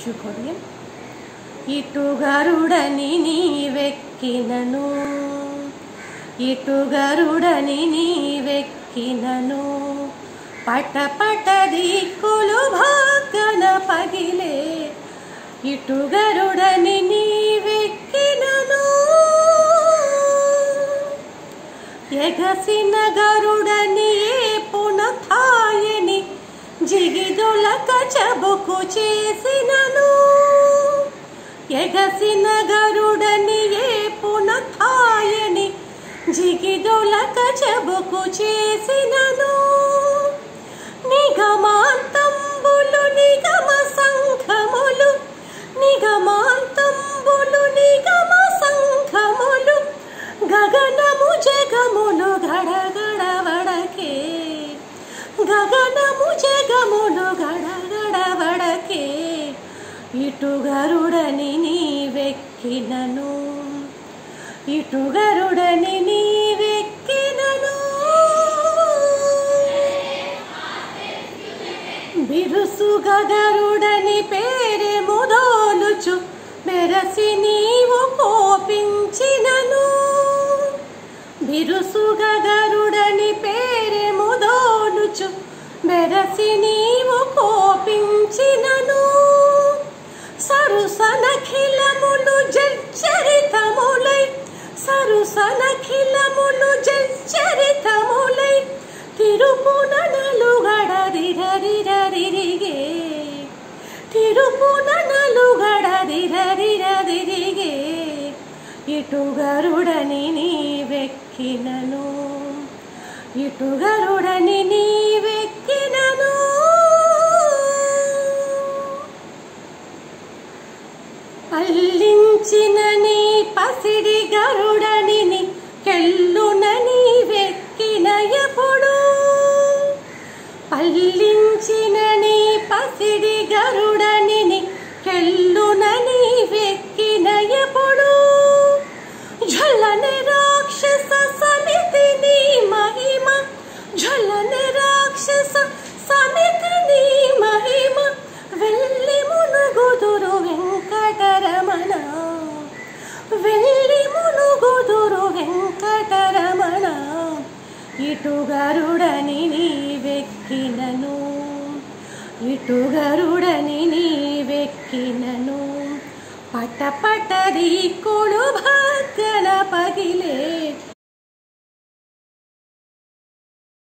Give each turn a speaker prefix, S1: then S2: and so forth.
S1: శుభోదయం ఇటుగరుడని నీవెక్కినను ఇటుగరుడని నీవెక్కినను పట పట దిక్కులు భాగన పగిలే ఇటుగరుడని నీవెక్కినను ఎగసిన గరుడని ఏ పునథాయని జిగిదులక చబుకు చేసినను ఎగసిన గరుడని ఏ పునథాయని జిగిదులక చబుకు చేసినను నిగమాంతంబులు నిగమ సంఘములు నిగమాంతంబులు నిగమ సంఘములు గగనము జగములు గడగడ వడకే గగనము జగములు గడగడ వడకే ఇటు గరుడని నీవెక్కినను ఇటు గరుడని నీవెక్కినను బిరుసు గగరుడని పేరే ముదోలుచు మెరసి నీవు కోపించినను బిరుసు గగరుడని పేరే ముదోలుచు మెరసి నీవు కోపించినను సరుసనఖిలములు జర్చరితములై సరుసనఖిలములు జర్చరితములై తిరుపుననలు గడరిరరిరరిరిగే తిరుపుననలు గడరిరరిరరిరిగే ఇటు గరుడని నీవెక్కినను ఇటు గరుడని నీవెక్కినను అల్లించిన నీ పసిడి గరుడని కెల్లున నీవెక్కిన ఎప్పుడు పల్లించిన నీ పసిడి గరుడని కెల్లున నీవెక్కిన ఎప్పుడు ఝలనే రాక్షస సమితి నీ మహిమ ఝలనే రాక్షస సమితి నీ మహిమ వెళ్ళి మునుగుదురు వెంకటరమణ వెళ్ళి మునుగుదురు వెంకటరమణ ఇటు గరుడని నీవెక్కినను ఇటు గరుడని నీవెక్కినను పట పట దిక్కులు భగ్గన పగిలే